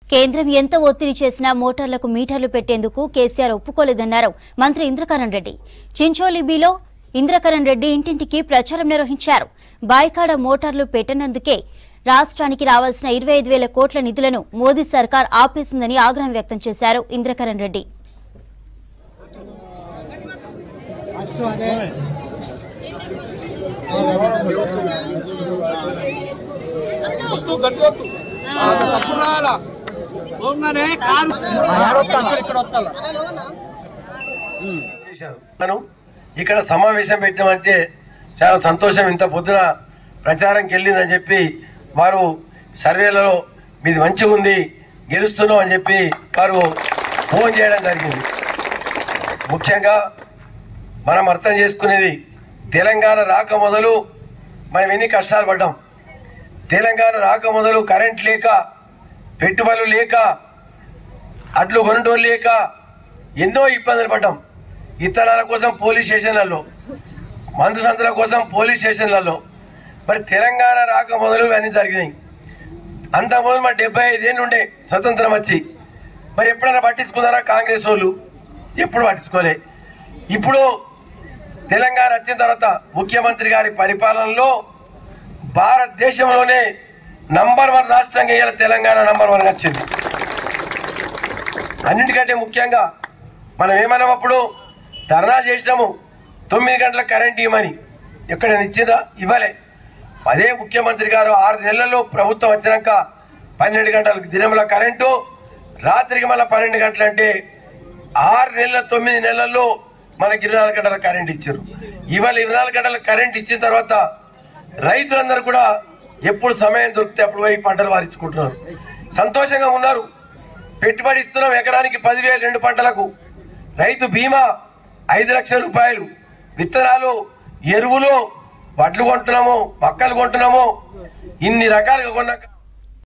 కేంద్రం ఎంత ఒత్తిడి చేసినా మోటార్లకు మీటర్లు పెట్టేందుకు కేసీఆర్ ఒప్పుకోలేదన్నారు మంత్రి ఇంద్రకరణ్ రెడ్డి చించోలి బిలో ఇంద్రకరణ్ రెడ్డి ఇంటింటికి ప్రచారం నిర్వహించారు బాయికాడ మోటార్లు పెట్టనందుకే రాష్ట్రానికి రావాల్సిన ఇరవై ఐదు వేల కోట్ల నిధులను మోదీ సర్కార్ ఆపేసిందని ఆగ్రహం వ్యక్తం చేశారు ఇంద్రకరణ్ రెడ్డి ఫస్ట్ అదే ఒట్టు గట్టి ఒట్టు తప్పుడు రావాలా పోగానే కారు ఇక్కడ వస్తాలా చేశారు. మనం ఇక్కడ సమావేశం పెట్టామంటే చాలా సంతోషం ఇంత పొద్దున ప్రచారంకి వెళ్ళిందని చెప్పి వారు సర్వేలలో మీది మంచిగా ఉంది గెలుస్తున్నాం అని చెప్పి వారు ఫోన్ చేయడం జరిగింది ముఖ్యంగా మనం అర్థం చేసుకునేది తెలంగాణ రాక మొదలు మనం ఎన్ని కష్టాలు పడ్డాం తెలంగాణ రాక మొదలు కరెంట్ లేక పెట్టుబడులు లేక అడ్లు కొనటోళ్ళు లేక ఎన్నో ఇబ్బందులు పడ్డాం ఇతరాల కోసం పోలీస్ స్టేషన్లలో మందు సంతుల కోసం పోలీస్ స్టేషన్లలో మరి తెలంగాణ రాక మొదలు ఇవన్నీ జరిగినాయి అంత మొదలు మరి డెబ్బై ఐదేళ్ళు ఉండే స్వతంత్రం వచ్చి మరి ఎప్పుడైనా పట్టించుకున్నారా కాంగ్రెస్ వాళ్ళు ఎప్పుడు పట్టించుకోలే ఇప్పుడు తెలంగాణ వచ్చిన తర్వాత ముఖ్యమంత్రి గారి పరిపాలనలో భారతదేశంలోనే నంబర్ వన్ రాష్ట్రంగా ఇవాళ తెలంగాణ నంబర్ వన్ వచ్చింది అన్నిటికంటే ముఖ్యంగా మనం ఏమన్నప్పుడు ధర్నా చేసినాము తొమ్మిది గంటల కరెంట్ ఇవ్వమని ఎక్కడైనా ఇచ్చిందా ఇవ్వలే అదే ముఖ్యమంత్రి గారు ఆరు నెలల్లో ప్రభుత్వం వచ్చినాక పన్నెండు గంటలకు దినముల కరెంటు రాత్రికి మళ్ళీ పన్నెండు గంటలు అంటే ఆరు నెలల తొమ్మిది నెలల్లో మనకి ఇరవై నాలుగు గంటల కరెంట్ ఇచ్చారు ఇవాళ ఇరవై నాలుగు గంటల కరెంట్ ఇచ్చిన తర్వాత రైతులందరూ కూడా ఎప్పుడు సమయం దొరికితే అప్పుడు పోయి పంటలు వారించుకుంటున్నారు సంతోషంగా ఉన్నారు పెట్టుబడి ఇస్తున్నాం ఎకరానికి పదివేలు రెండు పంటలకు రైతు బీమా ఐదు లక్షల రూపాయలు విత్తనాలు ఎరువులు వడ్లు కొంటున్నాము మక్కలు కొంటున్నాము ఇన్ని రకాలుగా కొన్నాక